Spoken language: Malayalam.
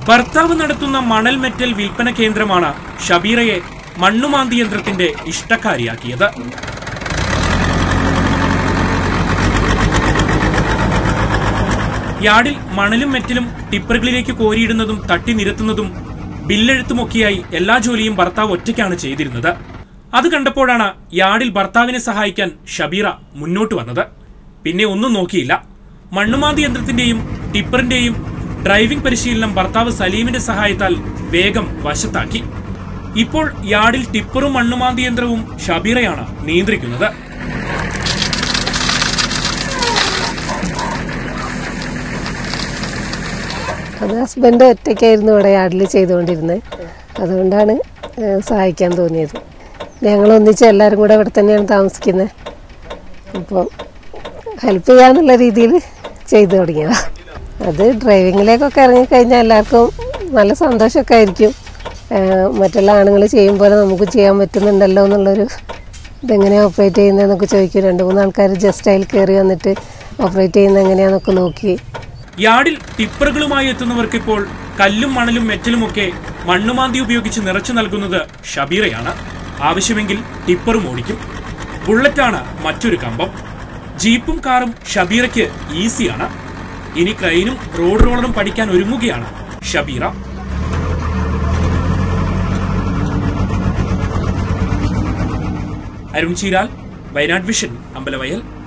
ഭർത്താവ് നടത്തുന്ന മണൽ മെറ്റൽ വിൽപ്പന കേന്ദ്രമാണ് ഷബീറയെ മണ്ണുമാന്തി യന്ത്രത്തിന്റെ ഇഷ്ടക്കാരിയാക്കിയത് യാർഡിൽ മണലും മെറ്റലും ടിപ്പറുകളിലേക്ക് കോരിയിടുന്നതും തട്ടി നിരത്തുന്നതും ബില്ലെഴുത്തുമൊക്കെയായി എല്ലാ ജോലിയും ഭർത്താവ് ഒറ്റയ്ക്കാണ് ചെയ്തിരുന്നത് അത് കണ്ടപ്പോഴാണ് യാർഡിൽ ഭർത്താവിനെ സഹായിക്കാൻ ഷബീറ മുന്നോട്ട് വന്നത് പിന്നെ ഒന്നും നോക്കിയില്ല മണ്ണുമാന്തി യന്ത്രത്തിന്റെയും ടിപ്പറിന്റെയും ഡ്രൈവിംഗ് പരിശീലനം ഭർത്താവ് സലീമിന്റെ സഹായത്താൽ വേഗം വശത്താക്കി ഇപ്പോൾ യാർഡിൽ ടിപ്പറും മണ്ണുമാന്തി യന്ത്രവും ഷബീറയാണ് നിയന്ത്രിക്കുന്നത് അത് ഹസ്ബൻഡ് ഒറ്റയ്ക്കായിരുന്നു ഇവിടെ യാർഡിൽ ചെയ്തുകൊണ്ടിരുന്നത് അതുകൊണ്ടാണ് ഏഹ്, സഹായിക്കാൻ തോന്നിയത് ഞങ്ങൾ ഒന്നിച്ച് എല്ലാവരും കൂടെ ഇവിടെ തന്നെയാണ് താമസിക്കുന്നത് അപ്പോൾ ഹെൽപ്പ് ചെയ്യാന്നുള്ള രീതിയിൽ ചെയ്തു തുടങ്ങിയതാണ് അത് ഡ്രൈവിങ്ങിലേക്കൊക്കെ ഇറങ്ങിക്കഴിഞ്ഞാൽ എല്ലാവർക്കും നല്ല സന്തോഷമൊക്കെ ആയിരിക്കും ഏഹ്, മറ്റുള്ള ആണുങ്ങൾ ചെയ്യും പോലെ നമുക്ക് ചെയ്യാൻ പറ്റുന്നുണ്ടല്ലോ എന്നുള്ളൊരു ഇതെങ്ങനെയാണ് ഓപ്പറേറ്റ് ചെയ്യുന്നതെന്നൊക്കെ ചോദിക്കും രണ്ട് മൂന്ന് ആൾക്കാർ ജസ്റ്റ് അതിൽ കയറി വന്നിട്ട് ഓപ്പറേറ്റ് ചെയ്യുന്നത് എങ്ങനെയാണെന്നൊക്കെ നോക്കി യാർഡിൽ ടിപ്പറുകളുമായി എത്തുന്നവർക്ക് ഇപ്പോൾ കല്ലും മണലും മെറ്റലുമൊക്കെ മണ്ണുമാന്തി ഉപയോഗിച്ച് നിറച്ചു നൽകുന്നത് ഷബീറയാണ് ആവശ്യമെങ്കിൽ ടിപ്പറും ഓടിക്കും ബുള്ളറ്റാണ് മറ്റൊരു കമ്പം ജീപ്പും കാറും ഷബീറയ്ക്ക് ഈസിയാണ് ഇനി ക്രൈനും റോഡ് റോളറും പഠിക്കാൻ ഒരുങ്ങുകയാണ് ഷബീറ അരുൺ ചീരാൽ വയനാട് വിഷൻ അമ്പലവയൽ